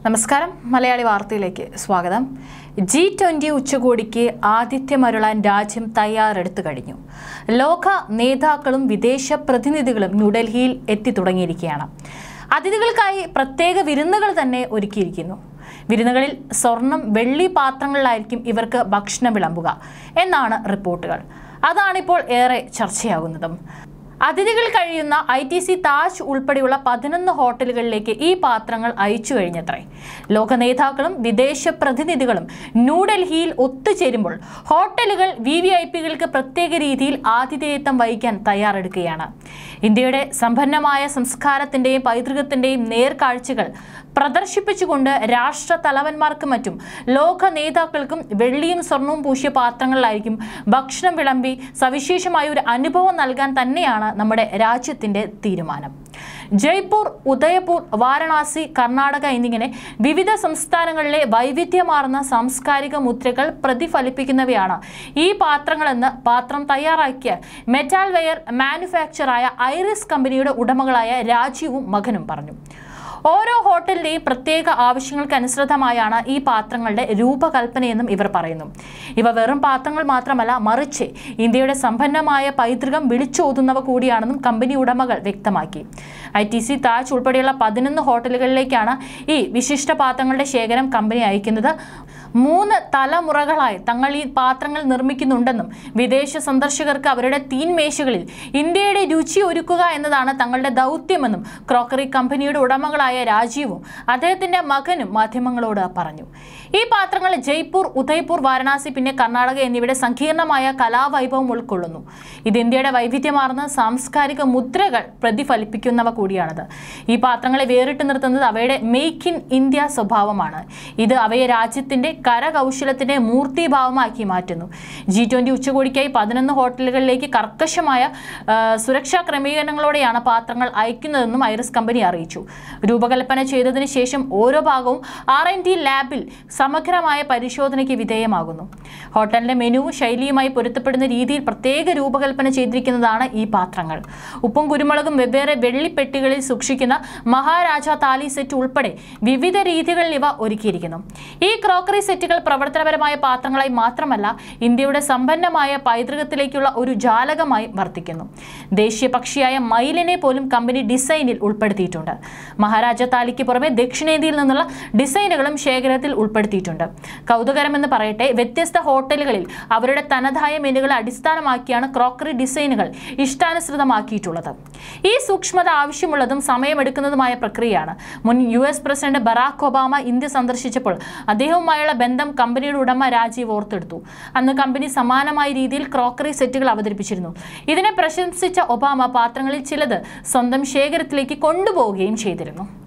നമസ്കാരം മലയാളി വാർത്തയിലേക്ക് സ്വാഗതം ജി ട്വന്റി ഉച്ചകോടിക്ക് ആതിഥ്യമരുളാൻ രാജ്യം തയ്യാറെടുത്തു കഴിഞ്ഞു ലോക നേതാക്കളും വിദേശ പ്രതിനിധികളും ന്യൂഡൽഹിയിൽ എത്തി തുടങ്ങിയിരിക്കുകയാണ് അതിഥികൾക്കായി പ്രത്യേക വിരുന്നുകൾ തന്നെ ഒരുക്കിയിരിക്കുന്നു വിരുന്നുകളിൽ സ്വർണം വെള്ളി പാത്രങ്ങളിലായിരിക്കും ഇവർക്ക് ഭക്ഷണം വിളമ്പുക എന്നാണ് റിപ്പോർട്ടുകൾ അതാണിപ്പോൾ ഏറെ ചർച്ചയാകുന്നതും അതിഥികൾ കഴിയുന്ന ഐ ടി സി താജ് ഉൾപ്പെടെയുള്ള പതിനൊന്ന് ഹോട്ടലുകളിലേക്ക് ഈ പാത്രങ്ങൾ അയച്ചു കഴിഞ്ഞത്രേ ലോക നേതാക്കളും വിദേശ പ്രതിനിധികളും ന്യൂഡൽഹിയിൽ ഒത്തുചേരുമ്പോൾ ഹോട്ടലുകൾ വി വി ഐ പികൾക്ക് പ്രത്യേക രീതിയിൽ ആതിഥേയത്വം വഹിക്കാൻ തയ്യാറെടുക്കുകയാണ് ഇന്ത്യയുടെ സമ്പന്നമായ സംസ്കാരത്തിന്റെയും പൈതൃകത്തിന്റെയും നേർക്കാഴ്ചകൾ പ്രദർശിപ്പിച്ചുകൊണ്ട് രാഷ്ട്ര തലവന്മാർക്കും മറ്റും ലോക നേതാക്കൾക്കും വെള്ളിയും സ്വർണവും പൂശിയ പാത്രങ്ങളിലായിരിക്കും ഭക്ഷണം വിളമ്പി സവിശേഷമായ ഒരു അനുഭവം നൽകാൻ തന്നെയാണ് നമ്മുടെ രാജ്യത്തിന്റെ തീരുമാനം ജയ്പൂർ ഉദയപൂർ വാരണാസി കർണാടക എന്നിങ്ങനെ വിവിധ സംസ്ഥാനങ്ങളിലെ വൈവിധ്യമാർന്ന സാംസ്കാരിക മുദ്രകൾ പ്രതിഫലിപ്പിക്കുന്നവയാണ് ഈ പാത്രങ്ങളെന്ന് പാത്രം തയ്യാറാക്കിയ മെറ്റാൽ വെയർ മാനുഫാക്ചറായ ഐറിസ് കമ്പനിയുടെ ഉടമകളായ രാജീവും മകനും പറഞ്ഞു ഓരോ ഹോട്ടലിന്റെയും പ്രത്യേക ആവശ്യങ്ങൾക്കനുസൃതമായാണ് ഈ പാത്രങ്ങളുടെ രൂപകൽപ്പനയെന്നും ഇവർ പറയുന്നു ഇവ വെറും പാത്രങ്ങൾ മാത്രമല്ല മറിച്ച് ഇന്ത്യയുടെ സമ്പന്നമായ പൈതൃകം വിളിച്ചോതുന്നവ കൂടിയാണെന്നും കമ്പനി ഉടമകൾ വ്യക്തമാക്കി ഐ ടി സി താജ് ഉൾപ്പെടെയുള്ള പതിനൊന്ന് ഹോട്ടലുകളിലേക്കാണ് ഈ വിശിഷ്ട പാത്രങ്ങളുടെ ശേഖരം കമ്പനി അയക്കുന്നത് മൂന്ന് തലമുറകളായി തങ്ങൾ ഈ പാത്രങ്ങൾ നിർമ്മിക്കുന്നുണ്ടെന്നും വിദേശ സന്ദർശകർക്ക് അവരുടെ തീൻമേശകളിൽ ഇന്ത്യയുടെ രുചി ഒരുക്കുക എന്നതാണ് തങ്ങളുടെ ദൗത്യമെന്നും ക്രോക്കറി കമ്പനിയുടെ ഉടമകളായ രാജീവും അദ്ദേഹത്തിന്റെ മകനും മാധ്യമങ്ങളോട് പറഞ്ഞു ഈ പാത്രങ്ങൾ ജയ്പൂർ ഉദയ്പൂർ വാരണാസി പിന്നെ കർണാടക എന്നിവയുടെ സങ്കീർണമായ കലാവൈഭവം ഉൾക്കൊള്ളുന്നു ഇത് ഇന്ത്യയുടെ വൈവിധ്യമാർന്ന സാംസ്കാരിക മുദ്രകൾ പ്രതിഫലിപ്പിക്കുന്നവ കൂടിയാണത് ഈ പാത്രങ്ങളെ വേറിട്ട് നിർത്തുന്നത് അവയുടെ മേക്ക് ഇൻ ഇന്ത്യ സ്വഭാവമാണ് ഇത് അവയെ രാജ്യത്തിന്റെ കരകൗശലത്തിന്റെ മൂർത്തിഭാവമാക്കി മാറ്റുന്നു ജി ട്വന്റി ഉച്ചകോടിക്കായി പതിനൊന്ന് ഹോട്ടലുകളിലേക്ക് കർക്കശമായ ആ, സുരക്ഷാ ക്രമീകരണങ്ങളോടെയാണ് പാത്രങ്ങൾ അയക്കുന്നതെന്നും ഐറിസ് കമ്പനി അറിയിച്ചു രൂപകൽപ്പന ചെയ്തതിനു ശേഷം ഓരോ ഭാഗവും ആർ എൻ ടി ലാബിൽ സമഗ്രമായ പരിശോധനയ്ക്ക് വിധേയമാകുന്നു ഹോട്ടലിന്റെ മെനുവും ശൈലിയുമായി പൊരുത്തപ്പെടുന്ന രീതിയിൽ പ്രത്യേക രൂപകൽപ്പന ചെയ്തിരിക്കുന്നതാണ് ഈ പാത്രങ്ങൾ ഉപ്പും കുരുമുളകും വെവ്വേറെ വെള്ളിപ്പെട്ടികളിൽ സൂക്ഷിക്കുന്ന മഹാരാജ താലി സെറ്റ് ഉൾപ്പെടെ വിവിധ രീതികളിൽ ഇവ ഒരുക്കിയിരിക്കുന്നു ഈ ക്രോക്കറി സെറ്റുകൾ പ്രവർത്തനപരമായ പാത്രങ്ങളായി മാത്രമല്ല ഇന്ത്യയുടെ സമ്പന്നമായ പൈതൃകത്തിലേക്കുള്ള ഒരു ജാലകമായി വർത്തിക്കുന്നു ദേശീയ പക്ഷിയായ മയിലിനെ പോലും കമ്പനി ഡിസൈനിൽ ഉൾപ്പെടുത്തിയിട്ടുണ്ട് മഹാരാജ താലിക്ക് പുറമെ ദക്ഷിണേന്ത്യയിൽ നിന്നുള്ള ഡിസൈനുകളും ശേഖരത്തിൽ ഉൾപ്പെടുത്തിയിട്ടുണ്ട് കൗതുകരമെന്ന് പറയട്ടെ വ്യത്യസ്ത ഹോട്ടലുകളിൽ അവരുടെ തനതായ മെനുകളെ അടിസ്ഥാനമാക്കിയാണ് ക്രോക്കറി ഡിസൈനുകൾ ഇഷ്ടാനുസൃതമാക്കിയിട്ടുള്ളത് ഈ സൂക്ഷ്മത ആവശ്യമുള്ളതും സമയമെടുക്കുന്നതുമായ പ്രക്രിയയാണ് മുൻ U S president Barack Obama India സന്ദർശിച്ചപ്പോൾ അദ്ദേഹവുമായുള്ള ബന്ധം കമ്പനിയുടെ ഉടമ രാജീവ് ഓർത്തെടുത്തു അന്ന് കമ്പനി സമാനമായ രീതിയിൽ ക്രോക്കറി സെറ്റുകൾ അവതരിപ്പിച്ചിരുന്നു ഇതിനെ പ്രശംസിച്ച ഒബാമ പാത്രങ്ങളിൽ ചിലത് സ്വന്തം ശേഖരത്തിലേക്ക് കൊണ്ടുപോവുകയും ചെയ്തിരുന്നു